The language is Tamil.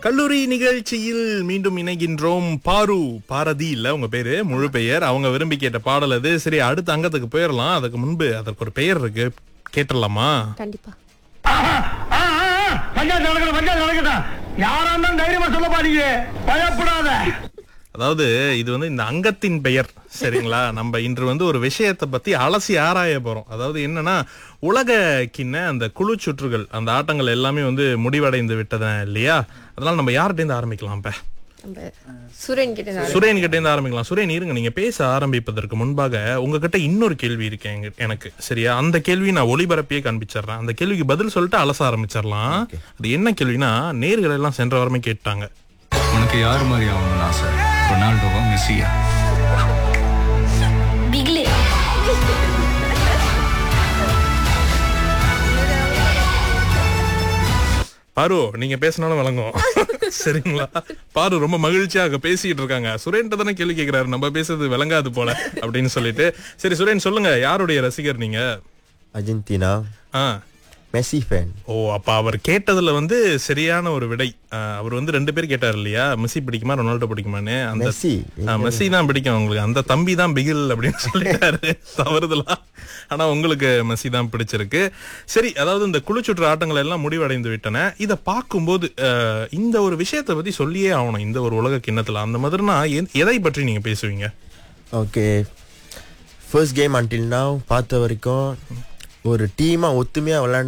கல்லூரி நிகழ்ச்சியில் மீண்டும் இணைகின்றோம் பாரு பாரதி இல்ல உங்க பேரு முழு பெயர் அவங்க விரும்பி கேட்ட பாடல் அது சரி அடுத்த அங்கத்துக்கு போயிடலாம் அதுக்கு முன்பு அதற்கு ஒரு பெயர் இருக்கு கேட்டுடலாமா கண்டிப்பா பஞ்சாயத்து நடக்கணும் பஞ்சாயத்து நடக்கட்டும் யாரா இருந்தாலும் தைரியமா சொல்ல பாருங்க பயப்படாத அதாவது இது வந்து இந்த அங்கத்தின் பெயர் சரிங்களா நம்ம இன்று வந்து ஒரு விஷயத்தை பத்தி அலசி ஆராய போறோம் அதாவது என்னன்னா உலக கிண்ண அந்த குழு சுற்றுகள் அந்த ஆட்டங்கள் எல்லாமே வந்து முடிவடைந்து விட்டன இல்லையா அதனால நம்ம யார்கிட்ட இருந்து ஆரம்பிக்கலாம் இப்ப நம்ம சுரேன் கிட்ட நான் சுரேன் கிட்ட இருந்து ஆரம்பிக்கலாம் சுரேன் இருங்க நீங்க பேச ஆரம்பிப்பதற்கு முன்பாக உங்ககிட்ட இன்னொரு கேள்வி இருக்கு எங்க- எனக்கு சரியா அந்த கேள்வி நான் ஒளிபரப்பியே காண்பிச்சிடுறேன் அந்த கேள்விக்கு பதில் சொல்லிட்டு அலச ஆரம்பிச்சிடலாம் அது என்ன கேள்வினா நேர்கள் எல்லாம் சென்ற வாரமே கேட்டாங்க உனக்கு யார் மாதிரி ஆகணும்னு ஆசை ரொனால்டோவா மெஸ்ஸியா பிக்லி பாரு நீங்க பேசினாலும் வழங்கும் சரிங்களா பாரு ரொம்ப மகிழ்ச்சியாக பேசிட்டு இருக்காங்க சுரேன் தானே கேள்வி கேக்குறாரு நம்ம பேசுறது விளங்காது போல அப்படின்னு சொல்லிட்டு சரி சுரேன் சொல்லுங்க யாருடைய ரசிகர் நீங்க அர்ஜென்டினா ஆ மெஸ்ஸி ஃபேன் ஓ அப்ப அவர் கேட்டதுல வந்து சரியான ஒரு விடை ஆஹ் அவர் வந்து ரெண்டு பேர் கேட்டார் இல்லையா மெஸ்ஸி பிடிக்குமா ரொனால்டோ பிடிக்குமான்னு அந்த மெஸ்ஸி ஆஹ் மெஸ்ஸி தான் பிடிக்கும் உங்களுக்கு அந்த தம்பி தான் பிகில் அப்படின்னு சொல்லிட்டாரு தவறுதலா ஆனா உங்களுக்கு மெஸ்ஸி தான் பிடிச்சிருக்கு சரி அதாவது இந்த குழுச்சுற்று ஆட்டங்கள் எல்லாம் முடிவடைந்து விட்டன இத பார்க்கும்போது ஆஹ் இந்த ஒரு விஷயத்தை பத்தி சொல்லியே ஆகணும் இந்த ஒரு உலக கிண்ணத்துல அந்த மாதிரினா எ- எதை பற்றி நீங்க பேசுவீங்க okay first game until now பார்த்த வரைக்கும் ஒரு டீமாக ஒத்துமையாக விளையாண்டு